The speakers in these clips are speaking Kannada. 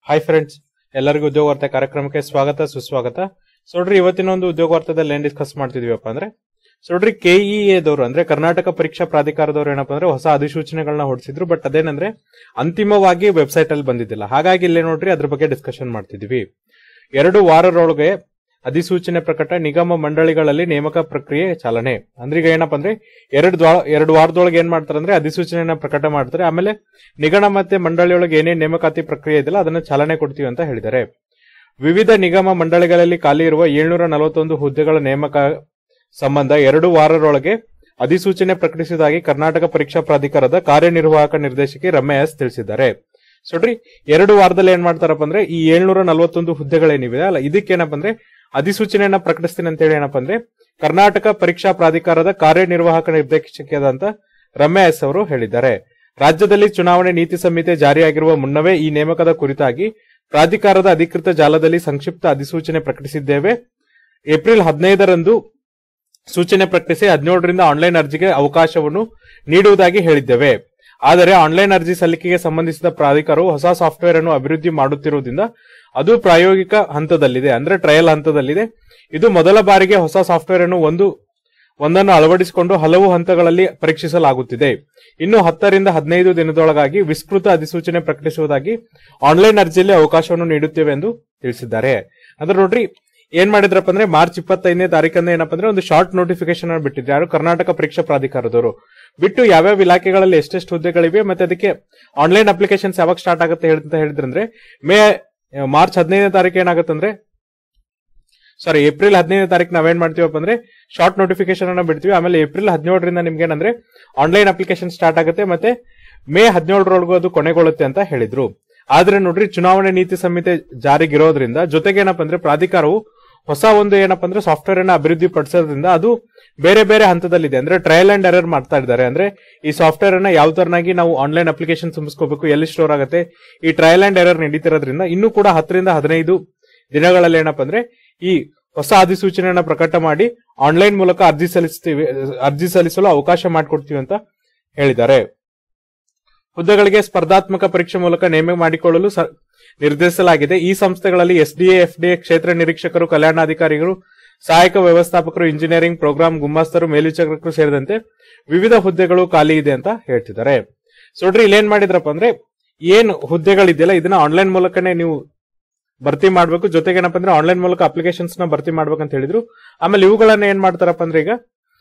ಹಾಯ್ ಫ್ರೆಂಡ್ಸ್ ಎಲ್ಲರಿಗೂ ಉದ್ಯೋಗ ವಾರ್ತೆ ಕಾರ್ಯಕ್ರಮಕ್ಕೆ ಸ್ವಾಗತ ಸುಸ್ವಾಗತ ಸೊ ನೋಡ್ರಿ ಇವತ್ತಿನ ಒಂದು ಉದ್ಯೋಗ ವಾರ್ತೆದಲ್ಲಿ ಏನ್ ಡಿಸ್ಕಸ್ ಮಾಡ್ತಿದೀವಪ್ಪ ಅಂದ್ರೆ ಸೊ ನೋಡ್ರಿ ಕೆಇಎ ದವರು ಅಂದ್ರೆ ಕರ್ನಾಟಕ ಪರೀಕ್ಷಾ ಪ್ರಾಧಿಕಾರದವರು ಏನಪ್ಪ ಅಂದ್ರೆ ಹೊಸ ಅಧಿಸೂಚನೆಗಳನ್ನ ಹೊರಡಿಸಿದ್ರು ಬಟ್ ಅದೇನಂದ್ರೆ ಅಂತಿಮವಾಗಿ ವೆಬ್ಸೈಟ್ ಅಲ್ಲಿ ಬಂದಿದ್ದಿಲ್ಲ ಹಾಗಾಗಿ ಇಲ್ಲೇ ನೋಡ್ರಿ ಅದ್ರ ಬಗ್ಗೆ ಡಿಸ್ಕಷನ್ ಮಾಡ್ತಿದೀವಿ ಎರಡು ವಾರರೊಳಗೆ ಅಧಿಸೂಚನೆ ಪ್ರಕಟ ನಿಗಮ ಮಂಡಳಿಗಳಲ್ಲಿ ನೇಮಕ ಪ್ರಕ್ರಿಯೆ ಚಾಲನೆ ಅಂದ್ರೆ ಈಗ ಏನಪ್ಪ ಅಂದ್ರೆ ಎರಡು ದ್ವಾ- ಎರಡು ವಾರದೊಳಗೆ ಏನ್ ಮಾಡ್ತಾರೆ ಅಂದ್ರೆ ಅಧಿಸೂಚನೆಯನ್ನ ಪ್ರಕಟ ಮಾಡ್ತಾರೆ ಆಮೇಲೆ ನಿಗಮ ಮತ್ತೆ ಮಂಡಳಿಯೊಳಗೆ ಏನೇನ್ ನೇಮಕಾತಿ ಪ್ರಕ್ರಿಯೆ ಇದೆಯಲ್ಲ ಅದನ್ನ ಚಾಲನೆ ಕೊಡ್ತೀವಿ ಅಂತ ಹೇಳಿದ್ದಾರೆ ವಿವಿಧ ನಿಗಮ ಮಂಡಳಿಗಳಲ್ಲಿ ಖಾಲಿ ಇರುವ ಏಳ್ನೂರ ನಲವತ್ತೊಂದು ಹುದ್ದೆಗಳ ನೇಮಕ ಸಂಬಂಧ ಎರಡು ವಾರರೊಳಗೆ ಅಧಿಸೂಚನೆ ಪ್ರಕಟಿಸಿದಾಗಿ ಕರ್ನಾಟಕ ಪರೀಕ್ಷಾ ಪ್ರಾಧಿಕಾರದ ಕಾರ್ಯನಿರ್ವಾಹಕ ನಿರ್ದೇಶಕಿ ರಮ್ಯಾ ಎಸ್ ತಿಳಿಸಿದ್ದಾರೆ ಸೊ ನೋಡ್ರಿ ಎರಡು ವಾರದಲ್ಲಿ ಏನ್ ಮಾಡ್ತಾರಪ್ಪ ಅಂದ್ರೆ ಈ ಏಳ್ನೂರ ನಲವತ್ತೊಂದು ಹುದ್ದೆಗಳೇನಿವೆ ಅಲ್ಲ ಇದಕ್ಕೇನಪ್ಪ ಅಂದ್ರೆ ಅಧಿಸೂಚನೆಯನ್ನ ಪ್ರಕಟಿಸ್ತೀನಿ ಅಂತ ಹೇಳಿ ಏನಪ್ಪ ಅಂದ್ರೆ ಕರ್ನಾಟಕ ಪರೀಕ್ಷಾ ಪ್ರಾಧಿಕಾರದ ಕಾರ್ಯನಿರ್ವಾಹಕ ನಿರ್ದೇಶಕಿಯಾದಂತ ರಮ್ಯಾ ಎಸ್ ಅವರು ಹೇಳಿದ್ದಾರೆ ರಾಜ್ಯದಲ್ಲಿ ಚುನಾವಣೆ ನೀತಿ ಸಂಹಿತೆ ಜಾರಿಯಾಗಿರುವ ಮುನ್ನವೇ ಈ ನೇಮಕದ ಕುರಿತಾಗಿ ಪ್ರಾಧಿಕಾರದ ಅಧಿಕೃತ ಜಾಲದಲ್ಲಿ ಸಂಕ್ಷಿಪ್ತ ಅಧಿಸೂಚನೆ ಪ್ರಕಟಿಸಿದ್ದೇವೆ ಏಪ್ರಿಲ್ ಹದಿನೈದರಂದು ಸೂಚನೆ ಪ್ರಕಟಿಸಿ ಹದಿನೇಳರಿಂದ ಆನ್ಲೈನ್ ಅರ್ಜಿಗೆ ಅವಕಾಶವನ್ನು ನೀಡುವುದಾಗಿ ಹೇಳಿದ್ದೇವೆ ಆದರೆ ಆನ್ಲೈನ್ ಅರ್ಜಿ ಸಲ್ಲಿಕೆಗೆ ಸಂಬಂಧಿಸಿದ ಪ್ರಾಧಿಕಾರವು ಹೊಸ ಸಾಫ್ಟ್ವೇರ್ ಅನ್ನು ಅಭಿವೃದ್ಧಿ ಮಾಡುತ್ತಿರುವುದರಿಂದ ಅದು ಪ್ರಾಯೋಗಿಕ ಹಂತದಲ್ಲಿದೆ ಅಂದ್ರೆ ಟ್ರಯಲ್ ಹಂತದಲ್ಲಿದೆ ಇದು ಮೊದಲ ಬಾರಿಗೆ ಹೊಸ ಸಾಫ್ಟ್ವೇರ್ ಅನ್ನು ಒಂದು ಒಂದನ್ನು ಅಳವಡಿಸಿಕೊಂಡು ಹಲವು ಹಂತಗಳಲ್ಲಿ ಪರೀಕ್ಷಿಸಲಾಗುತ್ತಿದೆ ಇನ್ನು ಹತ್ತರಿಂದ ಹದಿನೈದು ದಿನದೊಳಗಾಗಿ ವಿಸ್ತೃತ ಅಧಿಸೂಚನೆ ಪ್ರಕಟಿಸುವುದಾಗಿ ಆನ್ಲೈನ್ ಅರ್ಜಿಯಲ್ಲಿ ಅವಕಾಶವನ್ನು ನೀಡುತ್ತೇವೆ ಎಂದು ತಿಳಿಸಿದ್ದಾರೆ ಅಂದ್ರೆ ನೋಡ್ರಿ ಏನ್ ಮಾಡಿದ್ರಪ್ಪ ಅಂದ್ರೆ ಮಾರ್ಚ್ ಇಪ್ಪತ್ತೈದನೇ ತಾರೀಕಂದ ಏನಪ್ಪ ಅಂದ್ರೆ ಒಂದು ಶಾರ್ಟ್ ನೋಟಿಫಿಕೇಶನ್ ಅನ್ನು ಬಿಟ್ಟಿದ್ರು ಯಾರು ಕರ್ನಾಟಕ ಪರೀಕ್ಷಾ ಪ್ರಾಧಿಕಾರದವರು ಬಿಟ್ಟು ಯಾವ್ಯಾವ ಇಲಾಖೆಗಳಲ್ಲಿ ಎಷ್ಟೆಷ್ಟು ಹುದ್ದೆಗಳಿವೆ ಮತ್ತೆ ಅದಕ್ಕೆ ಆನ್ಲೈನ್ ಅಪ್ಲಿಕೇಶನ್ಸ್ ಯಾವಾಗ ಸ್ಟಾರ್ಟ್ ಆಗುತ್ತೆ ಹೇಳಿ- ಅಂತ ಹೇಳಿದ್ರಂದ್ರೆ ಮೇ ಮಾರ್ಚ್ ಹದಿನೈದನೇ ತಾರೀಕು ಏನಾಗುತ್ತಂದ್ರೆ ಸಾರಿ ಏಪ್ರಿಲ್ ಹದಿನೈದನೇ ತಾರೀಕು ನಾವೇನ್ ಮಾಡ್ತೀವಪ್ಪ ಅಂದ್ರೆ ಶಾರ್ಟ್ ನೋಟಿಫಿಕೇಶನ್ ಅನ್ನ ಬಿಡ್ತೀವಿ ಆಮೇಲೆ ಏಪ್ರಿಲ್ ಹದಿನೇಳರಿಂದ ನಿಮ್ಗೆ ಏನಂದ್ರೆ ಆನ್ಲೈನ್ ಅಪ್ಲಿಕೇಶನ್ ಸ್ಟಾರ್ಟ್ ಆಗುತ್ತೆ ಮತ್ತೆ ಮೇ ಹದಿನೇಳರೊಳಗೂ ಅದು ಕೊನೆಗೊಳ್ಳುತ್ತೆ ಅಂತ ಹೇಳಿದ್ರು ಆದ್ರೆ ನೋಡ್ರಿ ಚುನಾವಣೆ ನೀತಿ ಸಂಹಿತೆ ಜಾರಿಗಿರೋದ್ರಿಂದ ಜೊತೆಗೆ ಏನಪ್ಪ ಅಂದ್ರೆ ಪ್ರಾಧಿಕಾರವು ಹೊಸ ಒಂದು ಏನಪ್ಪ ಅಂದ್ರೆ ಸಾಫ್ಟ್ವೇರ್ ಅನ್ನ ಅಭಿವೃದ್ಧಿ ಪಡಿಸೋದ್ರಿಂದ ಅದು ಬೇರೆ ಬೇರೆ ಹಂತದಲ್ಲಿದೆ ಅಂದ್ರೆ ಟ್ರಯಲ್ ಅಂಡ್ ಎರರ್ ಮಾಡ್ತಾ ಇದ್ದಾರೆ ಅಂದ್ರೆ ಈ ಸಾಫ್ಟ್ವೇರ್ ಅನ್ನ ಯಾವ ತರನಾಗಿ ನಾವು ಆನ್ಲೈನ್ ಅಪ್ಲಿಕೇಶನ್ ತುಂಬಿಸ್ಕೋಬೇಕು ಎಲ್ಲಿ ಸ್ಟೋರ್ ಆಗುತ್ತೆ ಈ ಟ್ರಯಲ್ ಅಂಡ್ ಎರರ್ ನಡೀತಿರೋದ್ರಿಂದ ಇನ್ನೂ ಕೂಡ ಹತ್ತರಿಂದ ಹದಿನೈದು ದಿನಗಳಲ್ಲಿ ಏನಪ್ಪ ಅಂದ್ರೆ ಈ ಹೊಸ ಅಧಿಸೂಚನೆಯನ್ನ ಪ್ರಕಟ ಮಾಡಿ ಆನ್ಲೈನ್ ಮೂಲಕ ಅರ್ಜಿ ಸಲ್ಲಿಸ್ತೀವಿ ಅರ್ಜಿ ಸಲ್ಲಿಸಲು ಅವಕಾಶ ಮಾಡಿಕೊಡ್ತೀವಿ ಅಂತ ಹೇಳಿದ್ದಾರೆ ಹುದ್ದೆಗಳಿಗೆ ಸ್ಪರ್ಧಾತ್ಮಕ ಪರೀಕ್ಷೆ ಮೂಲಕ ನೇಮಕ ಮಾಡಿಕೊಳ್ಳಲು ಸ- ನಿರ್ಧರಿಸಲಾಗಿದೆ ಈ ಸಂಸ್ಥೆಗಳಲ್ಲಿ ಎಸ್ಡಿಎ ಎಫ್ಡಿಎ ಕ್ಷೇತ್ರ ನಿರೀಕ್ಷಕರು ಕಲ್ಯಾಣಾಧಿಕಾರಿಗಳು ಸಹಾಯಕ ವ್ಯವಸ್ಥಾಪಕರು ಇಂಜಿನಿಯರಿಂಗ್ ಪ್ರೋಗ್ರಾಂ ಗುಮಾಸ್ತರು ಮೇಲ್ವಿಚಾರಕರು ಸೇರಿದಂತೆ ವಿವಿಧ ಹುದ್ದೆಗಳು ಖಾಲಿ ಇದೆ ಅಂತ ಹೇಳ್ತಿದ್ದಾರೆ ಸೊ ನೋಡ್ರಿ ಇಲ್ಲೇನ್ ಮಾಡಿದ್ರಪ್ಪ ಅಂದ್ರೆ ಏನ್ ಹುದ್ದೆಗಳಿದೆಯಲ್ಲ ಇದನ್ನ ಆನ್ಲೈನ್ ಮೂಲಕನೇ ನೀವು ಭರ್ತಿ ಮಾಡ್ಬೇಕು ಜೊತೆಗೆ ಏನಪ್ಪ ಅಂದ್ರೆ ಆನ್ಲೈನ್ ಮೂಲಕ ಅಪ್ಲಿಕೇಶನ್ಸ್ ನ ಭರ್ತಿ ಮಾಡ್ಬೇಕಂತ ಹೇಳಿದ್ರು ಆಮೇಲೆ ಇವುಗಳನ್ನ ಏನ್ ಮಾಡ್ತಾರಪ್ಪ ಅಂದ್ರೆ ಈಗ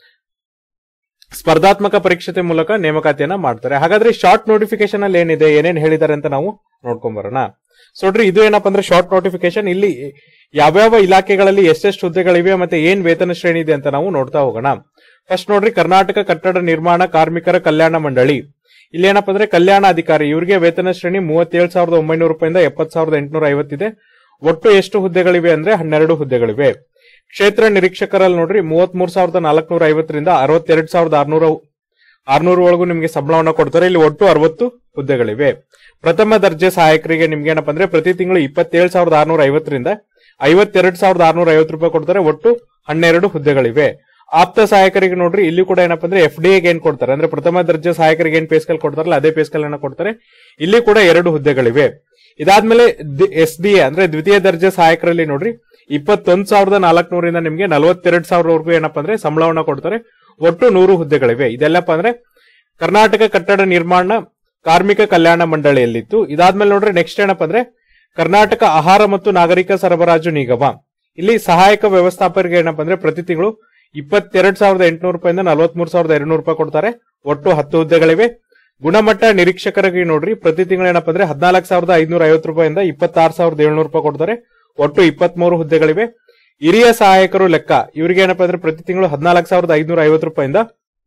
ಸ್ಪರ್ಧಾತ್ಮಕ ಪರೀಕ್ಷತೆ ಮೂಲಕ ನೇಮಕಾತಿಯನ್ನ ಮಾಡ್ತಾರೆ ಹಾಗಾದ್ರೆ ಶಾರ್ಟ್ ನೋಟಿಫಿಕೇಶನ್ ಅಲ್ಲಿ ಏನಿದೆ ಏನೇನ್ ಹೇಳಿದ್ದಾರೆ ಅಂತ ನಾವು ನೋಡ್ಕೊಂಡ್ ಬರೋಣ ಸೊ ನೋಡ್ರಿ ಇದು ಏನಪ್ಪ ಅಂದ್ರೆ ಶಾರ್ಟ್ ನೋಟಿಫಿಕೇಶನ್ ಇಲ್ಲಿ ಯಾವ್ಯಾವ ಇಲಾಖೆಗಳಲ್ಲಿ ಎಷ್ಟೆಷ್ಟು ಹುದ್ದೆಗಳಿವೆ ಮತ್ತೆ ಏನ್ ವೇತನ ಶ್ರೇಣಿ ಇದೆ ಅಂತ ನಾವು ನೋಡ್ತಾ ಹೋಗೋಣ ಫಸ್ಟ್ ನೋಡ್ರಿ ಕರ್ನಾಟಕ ಕಟ್ಟಡ ನಿರ್ಮಾಣ ಕಾರ್ಮಿಕರ ಕಲ್ಯಾಣ ಮಂಡಳಿ ಇಲ್ಲಿ ಏನಪ್ಪ ಅಂದ್ರೆ ಕಲ್ಯಾಣ ಅಧಿಕಾರಿ ಇವರಿಗೆ ವೇತನ ಶ್ರೇಣಿ ಮೂವತ್ತೇಳು ಸಾವಿರದ ಒಂಬೈನೂರು ರೂಪಾಯಿಂದ ಎಪ್ಪತ್ ಸಾವಿರದ ಎಂಟುನೂರ ಐವತ್ತಿದೆ ಒಟ್ಟು ಎಷ್ಟು ಹುದ್ದೆಗಳಿವೆ ಅಂದ್ರೆ ಹನ್ನೆರಡು ಹುದ್ದೆಗಳಿವೆ ಕ್ಷೇತ್ರ ನಿರೀಕ್ಷಕರಲ್ಲಿ ನೋಡ್ರಿ ಮೂವತ್ತ್ ಮೂರು ಸಾವಿರದ ನಾಲ್ಕನೂರ ಐವತ್ತರಿಂದ ಅರವತ್ತೆರಡು ಸಾವಿರದ ಆರ್ನೂರ ಆರ್ನೂರ ಒಳಗೂ ನಿಮಗೆ ಸಂಬಳವನ್ನ ಕೊಡ್ತಾರೆ ಇಲ್ಲಿ ಒಟ್ಟು ಅರವತ್ತು ಹುದ್ದೆಗಳಿವೆ ಪ್ರಥಮ ದರ್ಜೆ ಸಹಾಯಕರಿಗೆ ನಿಮ್ಗೆ ಏನಪ್ಪ ಅಂದ್ರೆ ಪ್ರತಿ ತಿಂಗಳು ಇಪ್ಪತ್ತೇಳು ಸಾವಿರದ ಆರ್ನೂರ ಐವತ್ತರಿಂದ ಐವತ್ತೆರಡು ಸಾವಿರದ ಆರ್ನೂರ ಐವತ್ತು ರೂಪಾಯಿ ಕೊಡ್ತಾರೆ ಒಟ್ಟು ಹನ್ನೆರಡು ಹುದ್ದೆಗಳಿವೆ ಆಪ್ತ ಸಹಾಯಕರಿಗೆ ನೋಡ್ರಿ ಇಲ್ಲಿ ಕೂಡ ಏನಪ್ಪ ಅಂದ್ರೆ ಎಫ್ ಡಿ ಏನ್ ಕೊಡ್ತಾರೆ ಅಂದ್ರೆ ಪ್ರಥಮ ದರ್ಜೆ ಸಹಾಯಕರಿಗೆ ಏನ್ ಪೇಸ್ಕಲ್ ಕೊಡ್ತಾರಲ್ಲ ಅದೇ ಪೇಸ್ಕಲ್ ಅನ್ನ ಕೊಡ್ತಾರೆ ಇಲ್ಲಿ ಕೂಡ ಎರಡು ಹುದ್ದೆಗಳಿವೆ ಇದಾದ್ಮೇಲೆ ಎಸ್ ಡಿ ಎ ಅಂದ್ರೆ ದ್ವಿತೀಯ ದರ್ಜೆ ಸಹಾಯಕರಲ್ಲಿ ನೋಡ್ರಿ ಇಪ್ಪತ್ತೊಂದು ಸಾವಿರದ ನಾಲ್ಕನೂರಿಂದ ನಿಮ್ಗೆ ನಲವತ್ತೆರಡು ಸಾವಿರವರೆಗೂ ಏನಪ್ಪ ಅಂದ್ರೆ ಸಂಬಳವನ್ನ ಕೊಡ್ತಾರೆ ಒಟ್ಟು ನೂರು ಹುದ್ದೆಗಳಿವೆ ಇದೆಲ್ಲಪ್ಪ ಅಂದ್ರೆ ಕರ್ನಾಟಕ ಕಟ್ಟಡ ನಿರ್ಮಾಣ ಕಾರ್ಮಿಕ ಕಲ್ಯಾಣ ಮಂಡಳಿಯಲ್ಲಿತ್ತು ಇದಾದ್ಮೇಲೆ ನೋಡ್ರಿ ನೆಕ್ಸ್ಟ್ ಏನಪ್ಪ ಅಂದ್ರೆ ಕರ್ನಾಟಕ ಆಹಾರ ಮತ್ತು ನಾಗರಿಕ ಸರಬರಾಜು ನಿಗಮ ಇಲ್ಲಿ ಸಹಾಯಕ ವ್ಯವಸ್ಥಾಪಕರಿಗೆ ಏನಪ್ಪ ಅಂದ್ರೆ ಪ್ರತಿ ತಿಂಗಳು ಇಪ್ಪತ್ತೆರಡು ಸಾವಿರದ ಎಂಟುನೂರು ರೂಪಾಯಿಂದ ನಲವತ್ಮೂರು ಸಾವಿರದ ಎರಡ್ನೂರು ರೂಪಾಯಿ ಕೊಡ್ತಾರೆ ಒಟ್ಟು ಹತ್ತು ಹುದ್ದೆಗಳಿವೆ ಗುಣಮಟ್ಟ ನಿರೀಕ್ಷಕರಿಗೆ ನೋಡ್ರಿ ಪ್ರತಿ ತಿಂಗಳು ಏನಪ್ಪ ಅಂದ್ರೆ ಹದಿನಾಲ್ಕು ಸಾವಿರದ ಐದ್ನೂರ ಐವತ್ತು ರೂಪಾಯಿಂದ ಇಪ್ಪತ್ತಾರು ಸಾವಿರದ ಏಳ್ನೂರು ರೂಪಾಯಿ ಕೊಡ್ತಾರೆ ಒಟ್ಟು ಇಪ್ಪತ್ಮೂರು ಹುದ್ದೆಗಳಿವೆ ಹಿರಿಯ ಸಹಾಯಕರು ಲೆಕ್ಕ ಇವರಿಗೆ ಏನಪ್ಪ ಅಂದ್ರೆ ಪ್ರತಿ ತಿಂಗಳು ಹದಿನಾಲ್ಕು ಸಾವಿರದ ಐದ್ನೂರ ಐವತ್ತು ರೂಪಾಯಿಂದ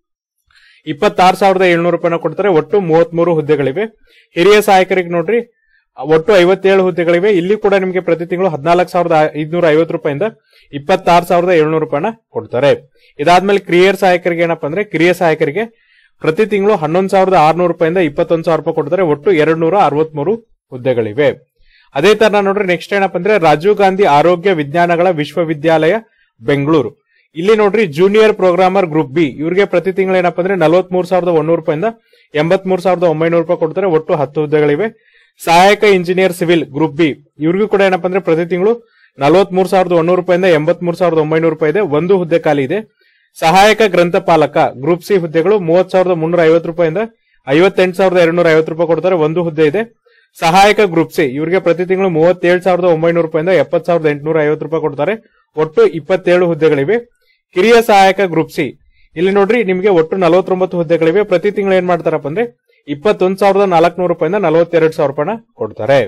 ಇಪ್ಪತ್ತಾರು ಸಾವಿರದ ಏಳ್ನೂರು ರೂಪಾಯಿನ ಕೊಡ್ತಾರೆ ಒಟ್ಟು ಮೂವತ್ಮೂರು ಹುದ್ದೆಗಳಿವೆ ಹಿರಿಯ ಸಹಾಯಕರಿಗೆ ನೋಡ್ರಿ ಒಟ್ಟು ಐವತ್ತೇಳು ಹುದ್ದೆಗಳಿವೆ ಇಲ್ಲಿ ಕೂಡ ನಿಮಗೆ ಪ್ರತಿ ತಿಂಗಳು ಹದಿನಾಲ್ಕು ಸಾವಿರದ ಐದ್ನೂರ ಐವತ್ತು ರೂಪಾಯಿಂದ ಇಪ್ಪತ್ತಾರು ಸಾವಿರದ ಏಳ್ನೂರು ರೂಪಾಯಿನ ಕೊಡ್ತಾರೆ ಇದಾದ್ಮೇಲೆ ಕ್ರಿಯರ್ ಸಹಾಯಕರಿಗೆ ಏನಪ್ಪ ಅಂದ್ರೆ ಕಿರಿಯ ಸಹಾಯಕರಿಗೆ ಪ್ರತಿ ತಿಂಗಳು ಹನ್ನೊಂದು ಸಾವಿರದ ಆರ್ನೂರು ರೂಪಾಯಿಂದ ಇಪ್ಪತ್ತೊಂದು ಸಾವಿರ ರೂಪಾಯಿ ಕೊಡ್ತಾರೆ ಒಟ್ಟು ಎರಡು ನೂರ ಅರವತ್ಮೂರು ಹುದ್ದೆಗಳಿವೆ ಅದೇ ತರ ನೋಡ್ರಿ ನೆಕ್ಸ್ಟ್ ಏನಪ್ಪ ಅಂದ್ರೆ ರಾಜೀವ್ ಗಾಂಧಿ ಆರೋಗ್ಯ ವಿಜ್ಞಾನಗಳ ವಿಶ್ವವಿದ್ಯಾಲಯ ಬೆಂಗಳೂರು ಇಲ್ಲಿ ನೋಡ್ರಿ ಜೂನಿಯರ್ ಪ್ರೋಗ್ರಾಮರ್ ಗ್ರೂಪ್ ಬಿ ಇವ್ರಿಗೆ ಪ್ರತಿ ತಿಂಗಳು ಏನಪ್ಪ ಅಂದ್ರೆ ನಲವತ್ಮೂರು ಸಾವಿರದ ಒಂದೂರು ರೂಪಾಯಿಂದ ಎಂಬತ್ಮೂರು ಸಾವಿರದ ಒಂಬೈನೂರು ರೂಪಾಯಿ ಕೊಡ್ತಾರೆ ಒಟ್ಟು ಹತ್ತು ಹುದ್ದೆಗಳಿವೆ ಸಹಾಯಕ ಇಂಜಿನಿಯರ್ ಸಿವಿಲ್ ಗ್ರೂಪ್ ಬಿ ಇವ್ರಿಗೂ ಕೂಡ ಏನಪ್ಪಾ ಅಂದ್ರೆ ಪ್ರತಿ ತಿಂಗಳು ನಲವತ್ಮೂರು ಸಾವಿರದ ಒಂದೂರು ರೂಪಾಯಿಂದ ಎಂಬತ್ಮೂರು ಸಾವಿರದ ಒಂಬೈನೂರು ರೂಪಾಯಿ ಇದೆ ಒಂದು ಹುದ್ದೆ ಖಾಲಿ ಇದೆ ಸಹಾಯಕ ಗ್ರಂಥಪಾಲಕ ಗ್ರೂಪ್ ಸಿ ಹುದ್ದೆಗಳು ಮೂವತ್ ಸಾವಿರದ ಮುನ್ನೂರ ಐವತ್ತು ರೂಪಾಯಿಂದ ಐವತ್ತೆಂಟು ಸಾವಿರದ ಎರಡ್ನೂರ ಐವತ್ತು ರೂಪಾಯಿ ಕೊಡ್ತಾರೆ ಒಂದು ಹುದ್ದೆ ಇದೆ ಸಹಾಯಕ ಗ್ರೂಪ್ ಸಿ ಇವರಿಗೆ ಪ್ರತಿ ತಿಂಗಳು ಮೂವತ್ತೇಳು ಸಾವಿರದ ಒಂಬೈನೂರು ರೂಪಾಯಿಂದ ಎಪ್ಪತ್ ಸಾವಿರದ ಎಂಟುನೂರ ಐವತ್ತು ರೂಪಾಯಿ ಕೊಡ್ತಾರೆ ಒಟ್ಟು ಇಪ್ಪತ್ತೇಳು ಹುದ್ದೆಗಳಿವೆ ಕಿರಿಯ ಸಹಾಯಕ ಗ್ರೂಪ್ ಸಿ ಇಲ್ಲಿ ನೋಡ್ರಿ ನಿಮಗೆ ಒಟ್ಟು ನಲವತ್ತೊಂಬತ್ತು ಹುದ್ದೆಗಳಿವೆ ಪ್ರತಿ ತಿಂಗಳು ಏನ್ ಮಾಡ್ತಾರಪ್ಪ ಅಂದ್ರೆ ಇಪ್ಪತ್ತೊಂದು ಸಾವಿರದ ನಾಲ್ಕನೂರು ರೂಪಾಯಿಂದ ನಲವತ್ತೆರಡು ಸಾವಿರ ರೂಪಾಯಿನ ಕೊಡ್ತಾರೆ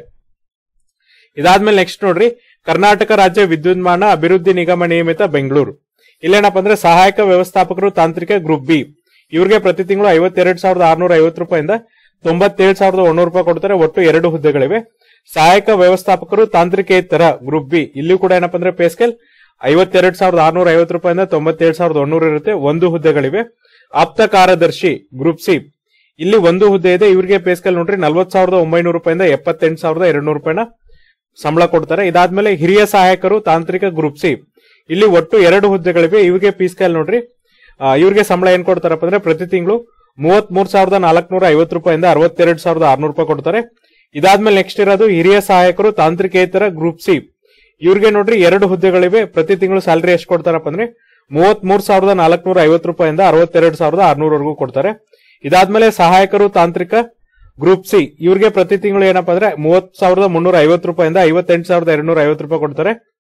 ಇದಾದ್ಮೇಲೆ ನೆಕ್ಸ್ಟ್ ನೋಡ್ರಿ ಕರ್ನಾಟಕ ರಾಜ್ಯ ವಿದ್ಯುನ್ಮಾನ ಅಭಿವೃದ್ಧಿ ನಿಗಮ ನಿಯಮಿತ ಬೆಂಗಳೂರು ಇಲ್ಲೇನಪ್ಪ ಅಂದ್ರೆ ಸಹಾಯಕ ವ್ಯವಸ್ಥಾಪಕರು ತಾಂತ್ರಿಕ ಗ್ರೂಪ್ ಬಿ ಇವ್ರಿಗೆ ಪ್ರತಿ ತಿಂಗಳು ಐವತ್ತೆರಡು ಸಾವಿರದ ಆರ್ನೂರ ಐವತ್ತು ರೂಪಾಯಿಂದ ತೊಂಬತ್ತೇಳು ಸಾವಿರದ ಒಂದೂರು ರೂಪಾಯಿ ಕೊಡ್ತಾರೆ ಒಟ್ಟು ಎರಡು ಹುದ್ದೆಗಳಿವೆ ಸಹಾಯಕ ವ್ಯವಸ್ಥಾಪಕರು ತಾಂತ್ರಿಕೇತರ ಗ್ರೂಪ್ ಬಿ ಇಲ್ಲಿ ಕೂಡ ಏನಪ್ಪ ಅಂದ್ರೆ ಪೇ ಸ್ಕೇಲ್ ಐವತ್ತೆರಡು ಸಾವಿರದ ಆರ್ನೂರ ಐವತ್ತು ರೂಪಾಯಿಂದ ತೊಂಬತ್ತೇಳು ಸಾವಿರದ ಒಂದೂರು ಇರುತ್ತೆ ಒಂದು ಹುದ್ದೆಗಳಿವೆ ಆಪ್ತ ಕಾರ್ಯದರ್ಶಿ ಗ್ರೂಪ್ ಸಿ ಇಲ್ಲಿ ಒಂದು ಹುದ್ದೆ ಇದೆ ಇವರಿಗೆ ಪೇ ಸ್ಕೇಲ್ ನೋಡ್ರಿ ನಲ್ವತ್ ಸಾವಿರದ ಒಂಬೈನೂರು ರೂಪಾಯಿಂದ ಎಪ್ಪತ್ತೆಂಟು ಸಾವಿರದ ಎರಡ್ನೂರು ರೂಪಾಯಿನ ಸಂಬಳ ಕೊಡ್ತಾರೆ ಇದಾದ್ಮೇಲೆ ಹಿರಿಯ ಸಹಾಯಕರು ತಾಂತ್ರಿಕ ಗ್ರೂಪ್ ಸಿ ಇಲ್ಲಿ ಒಟ್ಟು ಎರಡು ಹುದ್ದೆಗಳಿವೆ ಇವಿಗೆ ಪಿ ಸ್ಕೇಲ್ ನೋಡ್ರಿ ಆ, ಇವ್ರಿಗೆ ಸಂಬಳ ಏನ್ ಕೊಡ್ತಾರಪ್ಪ ಅಂದ್ರೆ ಪ್ರತಿ ತಿಂಗಳು ಮೂವತ್ ಮೂರ್ ಸಾವಿರದ ನಾಲ್ಕನೂರ ಐವತ್ತು ರೂಪಾಯಿಂದ ಅರವತ್ತೆರಡು ಸಾವಿರದ ಆರ್ನೂರು ರೂಪಾಯಿ ಕೊಡ್ತಾರೆ ಇದಾದ್ಮೇಲೆ ನೆಕ್ಸ್ಟ್ ಇರೋದು ಹಿರಿಯ ಸಹಾಯಕರು ತಾಂತ್ರಿಕೇತರ ಗ್ರೂಪ್ ಸಿ ಇವ್ರಿಗೆ ನೋಡ್ರಿ ಎರಡು ಹುದ್ದೆಗಳಿವೆ ಪ್ರತಿ ತಿಂಗಳು ಸ್ಯಾಲರಿ ಎಷ್ಟು ಕೊಡ್ತಾರಪ್ಪ ಅಂದ್ರೆ ಮೂವತ್ ಮೂರ್ ಸಾವಿರದ ನಾಲ್ಕನೂರ ಐವತ್ತು ರೂಪಾಯಿಂದ ಅರವತ್ತೆರಡು ಸಾವಿರದ ಆರ್ನೂರವರೆಗೂ ಕೊಡ್ತಾರೆ ಇದಾದ್ಮೇಲೆ ಸಹಾಯಕರು ತಾಂತ್ರಿಕ ಗ್ರೂಪ್ ಸಿ ಇವ್ರಿಗೆ ಪ್ರತಿ ತಿಂಗಳು ಏನಪ್ಪಾ ಅಂದ್ರೆ ಮೂವತ್ ಸಾವಿರದ ಮುನ್ನೂರ ಐವತ್ತು ರೂಪಾಯಿಂದ ಐವತ್ತೆಂಟು ಸಾವಿರದ ಎರಡ್ನೂರ ಐವತ್ತು ರೂಪಾಯಿ ಕೊಡ್ತಾರೆ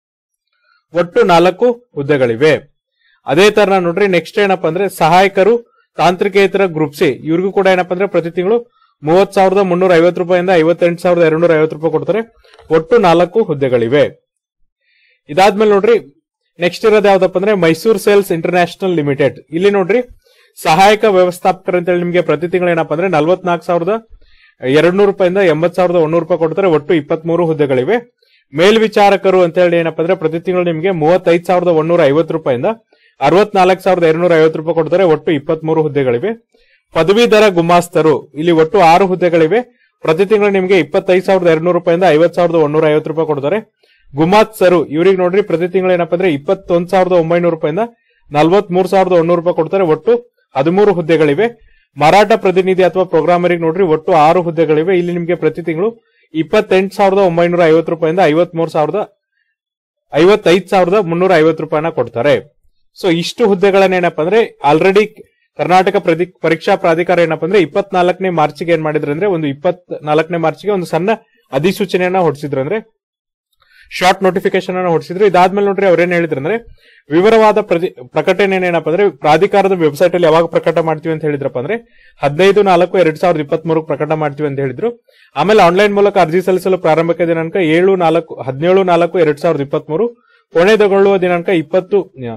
ಒಟ್ಟು ನಾಲ್ಕು ಹುದ್ದೆಗಳಿವೆ ಅದೇ ತರ ನೋಡ್ರಿ ನೆಕ್ಸ್ಟ್ ಏನಪ್ಪಾ ಅಂದ್ರೆ ಸಹಾಯಕರು ತಾಂತ್ರಿಕೇತರ ಗ್ರೂಪ್ ಸಿ ಇವ್ರಿಗೂ ಕೂಡ ಏನಪ್ಪಾ ಅಂದ್ರೆ ಪ್ರತಿ ತಿಂಗಳು ಮೂವತ್ ಸಾವಿರದ ಮುನ್ನೂರ ಐವತ್ತು ರೂಪಾಯಿಂದ ಐವತ್ತೆಂಟು ಸಾವಿರದ ಎರಡ್ನೂರ ಐವತ್ತು ರೂಪಾಯಿ ಕೊಡ್ತಾರೆ ಒಟ್ಟು ನಾಲ್ಕು ಹುದ್ದೆಗಳಿವೆ ಇದಾದ್ಮೇಲೆ ನೋಡ್ರಿ ನೆಕ್ಸ್ಟ್ ಇರೋದು ಯಾವ್ದಪ್ಪ ಅಂದ್ರೆ ಮೈಸೂರು ಸೇಲ್ಸ್ ಇಂಟರ್ನ್ಯಾಷನಲ್ ಲಿಮಿಟೆಡ್ ಇಲ್ಲಿ ನೋಡ್ರಿ ಸಹಾಯಕ ವ್ಯವಸ್ಥಾಪಕರು ಅಂತೇಳಿ ನಿಮಗೆ ಪ್ರತಿ ತಿಂಗಳು ಏನಪ್ಪಾ ಅಂದ್ರೆ ನಲ್ವತ್ನಾಲ್ಕು ಸಾವಿರದ ಎರಡ್ನೂರು ರೂಪಾಯಿಂದ ಎಂಬತ್ ಸಾವಿರದ ಒಂದೂರು ರೂಪಾಯಿ ಕೊಡ್ತಾರೆ ಒಟ್ಟು ಇಪ್ಪತ್ಮೂರು ಹುದ್ದೆಗಳಿವೆ ಮೇಲ್ವಿಚಾರಕರು ಅಂತ ಹೇಳಿ ಏನಪ್ಪಾ ಅಂದ್ರೆ ಪ್ರತಿ ತಿಂಗಳು ನಿಮಗೆ ಮೂವತ್ತೈದು ಸಾವಿರದ ಒಂದೂರ ಐವತ್ತು ರೂಪಾಯಿಂದ ಅರವತ್ನಾಲ್ಕು ಸಾವಿರದ ಎರಡ್ನೂರ ಐವತ್ತು ರೂಪಾಯಿ ಕೊಡ್ತಾರೆ ಒಟ್ಟು ಇಪ್ಪತ್ಮೂರು ಹುದ್ದೆಗಳಿವೆ ಪದವೀಧರ ಗುಮಾಸ್ತರು ಇಲ್ಲಿ ಒಟ್ಟು ಆರು ಹುದ್ದೆಗಳಿವೆ ಪ್ರತಿ ತಿಂಗಳು ನಿಮಗೆ ಇಪ್ಪತ್ತೈದು ಸಾವಿರದ ಎರಡ್ನೂರು ರೂಪಾಯಿಂದ ಐವತ್ ಸಾವಿರದ ಒಂದೂರ ಐವತ್ತು ರೂಪಾಯಿ ಕೊಡ್ತಾರೆ ಗುಮಾಸ್ತರು ಇವ್ರಿಗೆ ನೋಡ್ರಿ ಪ್ರತಿ ತಿಂಗಳು ಏನಪ್ಪಾ ಅಂದ್ರೆ ಇಪ್ಪತ್ತೊಂದು ಸಾವಿರದ ಒಂಬೈನೂರು ರೂಪಾಯಿಂದ ನಲ್ವತ್ ಮೂರ್ ಸಾವಿರದ ಒಂದೂರು ರೂಪಾಯಿ ಕೊಡ್ತಾರೆ ಒಟ್ಟು ಹದಿಮೂರು ಹುದ್ದೆಗಳಿವೆ ಮಾರಾಟ ಪ್ರತಿನಿಧಿ ಅಥವಾ ಪ್ರೋಗ್ರಾಮರಿಗೆ ನೋಡ್ರಿ ಒಟ್ಟು ಆರು ಹುದ್ದೆಗಳಿವೆ ಇಲ್ಲಿ ನಿಮಗೆ ಪ್ರತಿ ತಿಂಗಳು ಇಪ್ಪತ್ತೆಂಟು ಸಾವಿರದ ಒಂಬೈನೂರ ಐವತ್ತು ರೂಪಾಯಿಂದ ಐವತ್ ಮೂರ್ ಸಾವಿರದ ಐವತ್ತೈದು ಸಾವಿರದ ಮುನ್ನೂರ ಐವತ್ತು ರೂಪಾಯಿನ ಕೊಡ್ತಾರೆ ಸೊ ಇಷ್ಟು ಹುದ್ದೆಗಳನ್ನ ಏನಪ್ಪಾ ಅಂದ್ರೆ ಆಲ್ರೆಡಿ ಕರ್ನಾಟಕ ಪ್ರದಿ- ಪರೀಕ್ಷಾ ಪ್ರಾಧಿಕಾರ ಏನಪ್ಪಾ ಅಂದ್ರೆ ಇಪ್ಪತ್ನಾಲ್ಕನೇ ಮಾರ್ಚ್ಗೆ ಏನ್ ಮಾಡಿದ್ರು ಅಂದ್ರೆ ಒಂದು ಇಪ್ಪತ್ ನಾಲ್ಕನೇ ಮಾರ್ಚ್ಗೆ ಒಂದು ಸಣ್ಣ ಅಧಿಸೂಚನೆಯನ್ನ ಹೊರಡಿಸಿದ್ರು ಅಂದ್ರೆ ಶಾರ್ಟ್ ನೋಟಿಫಿಕೇಶನ್ ಅನ್ನ ಹೊರಡಿಸಿದ್ರು ಇದಾದ್ಮೇಲೆ ನೋಡ್ರಿ ಅವ್ರೇನ್ ಹೇಳಿದ್ರು ಅಂದ್ರೆ ವಿವರವಾದ ಪ್ರತಿ- ಪ್ರಕಟಣೆ ಏನಪ್ಪಾ ಅಂದ್ರೆ ಪ್ರಾಧಿಕಾರದ ವೆಬ್ಸೈಟ್ ಅಲ್ಲಿ ಯಾವಾಗ ಪ್ರಕಟ ಮಾಡ್ತೀವಿ ಅಂತ ಹೇಳಿದ್ರಪ್ಪ ಅಂದ್ರೆ ಹದಿನೈದು ನಾಲ್ಕು ಎರಡ್ ಸಾವಿರದ ಇಪ್ಪತ್ತ್ ಪ್ರಕಟ ಮಾಡ್ತೀವಿ ಅಂತ ಹೇಳಿದ್ರು ಆಮೇಲೆ ಆನ್ಲೈನ್ ಮೂಲಕ ಅರ್ಜಿ ಸಲ್ಲಿಸಲು ಪ್ರಾರಂಭಕ್ಕೆ ದಿನಾಂಕ ಏಳು ನಾಲ್ಕು ಹದಿನೇಳು ನಾಲ್ಕು ಎರಡ್ ಸಾವಿರದ ಇಪ್ಪತ್ತ್ ಮೂರು ಕೊನೆಗೊಳ್ಳುವ ದಿನಾಂಕ ಇಪ್ಪತ್ತು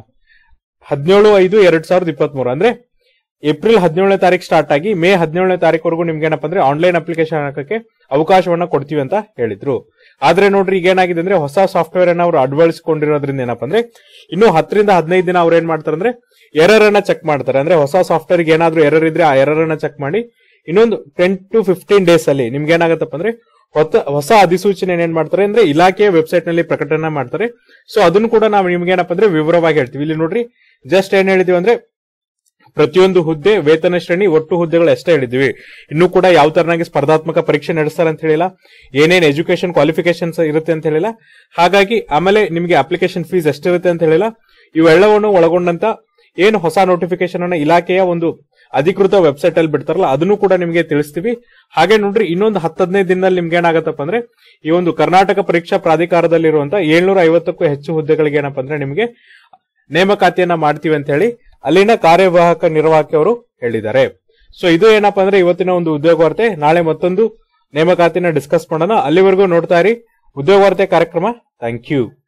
ಹದಿನೇಳು ಐದು ಎರಡ್ ಸಾವಿರದ ಇಪ್ಪತ್ತ್ ಮೂರು ಅಂದ್ರೆ ಏಪ್ರಿಲ್ ಹದಿನೇಳನೇ ತಾರೀಕು ಸ್ಟಾರ್ಟ್ ಆಗಿ ಮೇ ಹದಿನೇಳನೇ ತಾರೀಕುವರೆಗೂ ನಿಮ್ಗೆ ಏನಪ್ಪಾ ಅಂದ್ರೆ ಆನ್ಲೈನ್ ಅಪ್ಲಿಕೇಶನ್ ಹಾಕಕ್ಕೆ ಅವಕಾಶವನ್ನ ಕೊಡ್ತೀವಿ ಅಂತ ಹೇಳಿದ್ರು ಆದ್ರೆ ನೋಡ್ರಿ ಈಗ ಏನಾಗಿದೆ ಅಂದ್ರೆ ಹೊಸ ಸಾಫ್ಟ್ವೇರ್ ಅನ್ನ ಅವರು ಅಳವಡಿಸಿಕೊಂಡಿರೋದ್ರಿಂದ ಏನಪ್ಪಾ ಅಂದ್ರೆ ಇನ್ನು ಹತ್ತರಿಂದ ಹದಿನೈದು ದಿನ ಅವ್ರು ಏನ್ ಮಾಡ್ತಾರೆ ಅಂದ್ರೆ ಎರರ್ ಅನ್ನ ಚೆಕ್ ಮಾಡ್ತಾರೆ ಅಂದ್ರೆ ಹೊಸ ಸಾಫ್ಟ್ವೇರ್ ಏನಾದ್ರೂ ಎರರ್ ಇದ್ರೆ ಆ ಎರರ್ ಅನ್ನ ಚೆಕ್ ಮಾಡಿ ಇನ್ನೊಂದು ಟೆನ್ ಟು ಫಿಫ್ಟೀನ್ ಡೇಸ್ ಅಲ್ಲಿ ನಿಮ್ಗೆ ಏನಾಗತ್ತಪ್ಪ ಅಂದ್ರೆ ಹೊಸ ಹೊಸ ಅಧಿಸೂಚನೆ ಏನ್ ಮಾಡ್ತಾರೆ ಅಂದ್ರೆ ಇಲಾಖೆಯ ವೆಬ್ಸೈಟ್ ನಲ್ಲಿ ಪ್ರಕಟಣೆ ಮಾಡ್ತಾರೆ ಸೊ ಅದನ್ನು ಕೂಡ ನಾವು ನಿಮ್ಗೆ ಏನಪ್ಪಾ ಅಂದ್ರೆ ವಿವರವಾಗಿ ಹೇಳ್ತೀವಿ ಇಲ್ಲಿ ನೋಡ್ರಿ ಜಸ್ಟ್ ಏನ್ ಹೇಳಿದೀವಿ ಅಂದ್ರೆ ಪ್ರತಿಯೊಂದು ಹುದ್ದೆ ವೇತನ ಶ್ರೇಣಿ ಒಟ್ಟು ಹುದ್ದೆಗಳು ಎಷ್ಟೇ ಹೇಳಿದ್ವಿ ಇನ್ನು ಕೂಡ ಯಾವ ತರನಾಗಿ ಸ್ಪರ್ಧಾತ್ಮಕ ಪರೀಕ್ಷೆ ನಡೆಸ್ತಾರೆ ಅಂತ ಹೇಳಿಲ್ಲ ಏನೇನ್ ಎಜುಕೇಶನ್ ಕ್ವಾಲಿಫಿಕೇಶನ್ಸ್ ಇರುತ್ತೆ ಅಂತ ಹೇಳಿಲ್ಲ ಹಾಗಾಗಿ ಆಮೇಲೆ ನಿಮಗೆ ಅಪ್ಲಿಕೇಶನ್ ಫೀಸ್ ಎಷ್ಟಿರುತ್ತೆ ಅಂತ ಹೇಳಿಲ್ಲ ಇವೆಲ್ಲವನ್ನು ಒಳಗೊಂಡಂತ ಏನು ಹೊಸ ನೋಟಿಫಿಕೇಶನ್ ಅನ್ನ ಇಲಾಖೆಯ ಒಂದು ಅಧಿಕೃತ ವೆಬ್ಸೈಟ್ ಅಲ್ಲಿ ಬಿಡ್ತಾರಲ್ಲ ಅದನ್ನು ಕೂಡ ನಿಮಗೆ ತಿಳಿಸ್ತೀವಿ ಹಾಗೆ ನೋಡ್ರಿ ಇನ್ನೊಂದು ಹತ್ತು ಹದಿನೈದು ದಿನದಲ್ಲಿ ನಿಮ್ಗೆ ಏನಾಗತ್ತಪ್ಪ ಅಂದ್ರೆ ಈ ಒಂದು ಕರ್ನಾಟಕ ಪರೀಕ್ಷಾ ಪ್ರಾಧಿಕಾರದಲ್ಲಿರುವಂತಹ ಏಳ್ನೂರ ಐವತ್ತಕ್ಕೂ ಹೆಚ್ಚು ಹುದ್ದೆಗಳಿಗೆ ಏನಪ್ಪಾ ಅಂದ್ರೆ ನಿಮಗೆ ನೇಮಕಾತಿಯನ್ನ ಮಾಡ್ತೀವಿ ಅಂತ ಹೇಳಿ ಅಲ್ಲಿನ ಕಾರ್ಯವಾಹಕ ನಿರ್ವಾಹಕಿ ಅವರು ಹೇಳಿದ್ದಾರೆ ಸೊ ಇದು ಏನಪ್ಪಾ ಅಂದ್ರೆ ಇವತ್ತಿನ ಒಂದು ಉದ್ಯೋಗ ವಾರ್ತೆ ನಾಳೆ ಮತ್ತೊಂದು ನೇಮಕಾತಿನ ಡಿಸ್ಕಸ್ ಮಾಡೋಣ ಅಲ್ಲಿವರೆಗೂ ನೋಡ್ತಾ ಇರಿ ಉದ್ಯೋಗ ವಾರ್ತೆ ಕಾರ್ಯಕ್ರಮ ಥ್ಯಾಂಕ್ ಯು